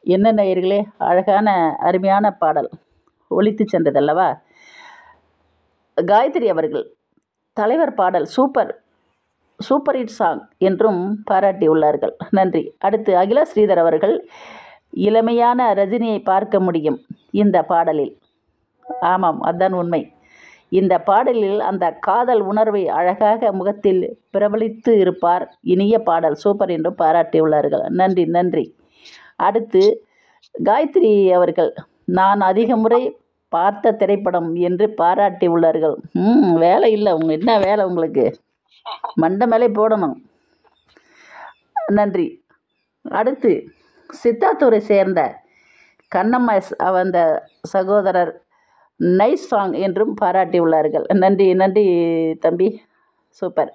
என்ன நேயர்களே அழகான அருமையான பாடல் ஒலித்து சென்றதல்லவா காயத்ரி அவர்கள் தலைவர் பாடல் சூப்பர் சூப்பர் ஹிட் சாங் என்றும் பாராட்டியுள்ளார்கள் நன்றி அடுத்து அகிலா ஸ்ரீதர் அவர்கள் இளமையான ரஜினியை பார்க்க முடியும் இந்த பாடலில் ஆமாம் அதுதான் உண்மை இந்த பாடலில் அந்த காதல் உணர்வை அழகாக முகத்தில் பிரபலித்து இருப்பார் இனிய பாடல் சூப்பர் என்றும் பாராட்டியுள்ளார்கள் நன்றி நன்றி அடுத்து காயத்ரி அவர்கள் நான் அதிக முறை பார்த்த திரைப்படம் என்று பாராட்டி உள்ளார்கள் ம் வேலை இல்லை உங்க என்ன வேலை உங்களுக்கு மண்டை மேலே போடணும் நன்றி அடுத்து சித்தாத்தூரை சேர்ந்த கண்ணம்மா ஸ்- அந்த சகோதரர் நைஸ் சாங் என்றும் பாராட்டி உள்ளார்கள் நன்றி நன்றி தம்பி சூப்பர்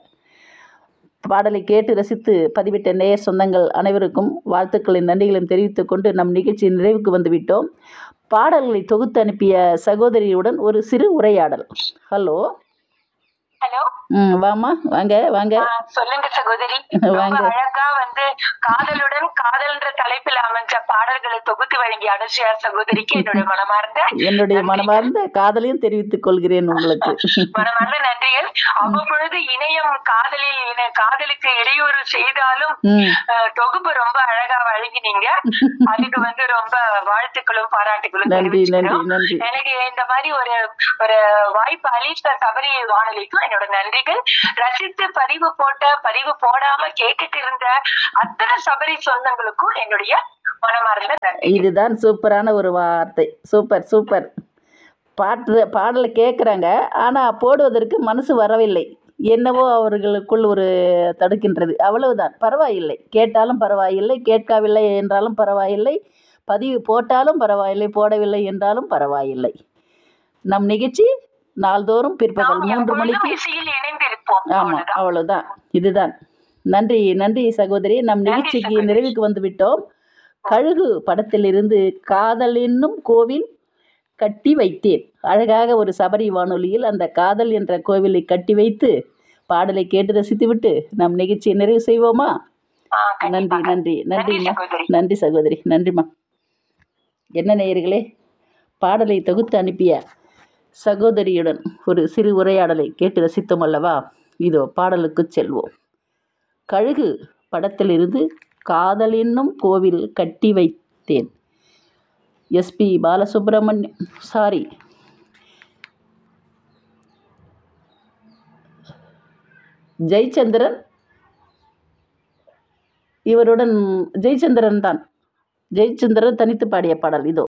பாடலை கேட்டு ரசித்து பதிவிட்ட நேயர் சொந்தங்கள் அனைவருக்கும் வாழ்த்துக்களின் நன்றிகளையும் தெரிவித்துக் கொண்டு நம் நிகழ்ச்சியின் நிறைவுக்கு வந்துவிட்டோம் பாடல்களை தொகுத்து அனுப்பிய சகோதரியுடன் ஒரு சிறு உரையாடல் ஹலோ ஹலோ ம் வாம்மா வாங்க வாங்க ஆ, சொல்லுங்க சகோதரி ரொம்ப வாங்க. அழகா வந்து காதலுடன் காதல்ன்ற தலைப்பில் அமைஞ்ச பாடல்களை தொகுத்து வழங்கிய அனுஷியா சகோதரிக்கு என்னுடைய மனமார்ந்த என்னுடைய மனமார்ந்த காதலையும் தெரிவித்துக் கொள்கிறேன் உங்களுக்கு மனமார்ந்த நன்றிகள் அவ்வப்பொழுது இணையம் காதலில் இணை- காதலுக்கு இடையூறு செய்தாலும் ம் அஹ், தொகுப்பு ரொம்ப அழகா வழங்கினீங்க அதுக்கு வந்து ரொம்ப வாழ்த்துக்களும் பாராட்டுகளும் நன்றி நன்றி தெரிவிச்சுக்கிறோம் நன்றி எனக்கு இந்த மாதிரி ஒரு ஒரு வாய்ப்பு அளித்த சபரி வானொலிக்கும் என்னோட நன்றிகள் ரசித்து பதிவு போட்ட பதிவு போடாம கேட்டுட்டு இருந்த அத்தனை சபரி சொந்தங்களுக்கும் என்னுடைய மனமார்ந்த நன்றி இதுதான் சூப்பரான ஒரு வார்த்தை சூப்பர் சூப்பர் பாட்டு பாடலை கேட்குறாங்க ஆனால் போடுவதற்கு மனசு வரவில்லை என்னவோ அவர்களுக்குள் ஒரு தடுக்கின்றது அவ்வளவுதான் பரவாயில்லை கேட்டாலும் பரவாயில்லை கேட்கவில்லை என்றாலும் பரவாயில்லை பதிவு போட்டாலும் பரவாயில்லை போடவில்லை என்றாலும் பரவாயில்லை நம் நிகழ்ச்சி நாள்தோறும் பிற்பகல் நாம் மூன்று எப்பொழுதும் மணிக்கு இசையில் இணைந்திருப்போம் ஆமாம் அவ்வளவுதான். அவ்வளவுதான் இதுதான் நன்றி நன்றி சகோதரி நம் நன்றி நிகழ்ச்சிக்கு சகோதரி. நிறைவுக்கு வந்து விட்டோம் கழுகு படத்திலிருந்து காதல் என்னும் கோவில் கட்டி வைத்தேன் அழகாக ஒரு சபரி வானொலியில் அந்த காதல் என்ற கோவிலை கட்டி வைத்து பாடலை கேட்டு ரசித்துவிட்டு நம் நிகழ்ச்சியை நிறைவு செய்வோமா ஆ, நன்றி கண்டிப்பாக. நன்றி நன்றி நன்றிம்மா சகோதரி நன்றி சகோதரி நன்றிம்மா என்ன நேயர்களே பாடலை தொகுத்து அனுப்பிய சகோதரியுடன் ஒரு சிறு உரையாடலை கேட்டு ரசித்தோம் அல்லவா இதோ பாடலுக்கு செல்வோம் கழுகு படத்திலிருந்து காதல் என்னும் கோவில் கட்டி வைத்தேன் எஸ்பி பாலசுப்ரமணியம் சாரி ஜெயச்சந்திரன் இவருடன் ஜெயச்சந்திரன் தான் ஜெயச்சந்திரன் தனித்து பாடிய பாடல் இதோ